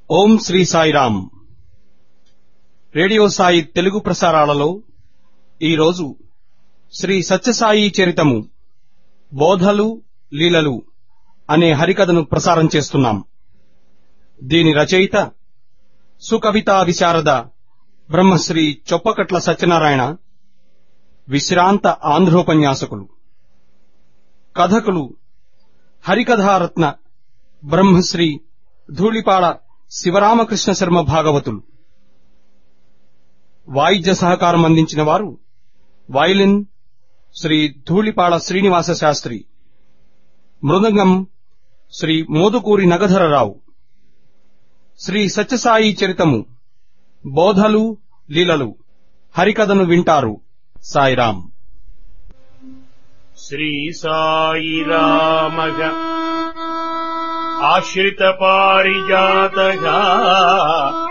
ఓం Shri Sairam radio Sai Telugu ప్రసారాలలో ఈరోజు శ్రీ సత్యసాయి చరితము బోధలు లీలలు అనే హరికథను ప్రసారం చేస్తున్నాం దీని రచయిత సుకవితా విశారద బ్రహ్మశ్రీ చొప్పకట్ల సత్యనారాయణ విశ్రాంత ఆంధ్రోపన్యాసకులు కథకులు హరికథారత్న బ్రహ్మశ్రీ ధూళిపాడ శివరామకృష్ణ శర్మ భాగవతులు వాయిద్య సహకారం అందించిన వారు వయలిన్ శ్రీ ధూళిపాడ శ్రీనివాస శాస్త్రి మృదంగం శ్రీ మోదుకూరి నగధరరావు శ్రీ సత్యసాయి చరితము బోధలు లీలలు హరికథను వింటారు సాయిరాం శ్రీ సాయి రామగ ఆశ్రిత పారిజాతగా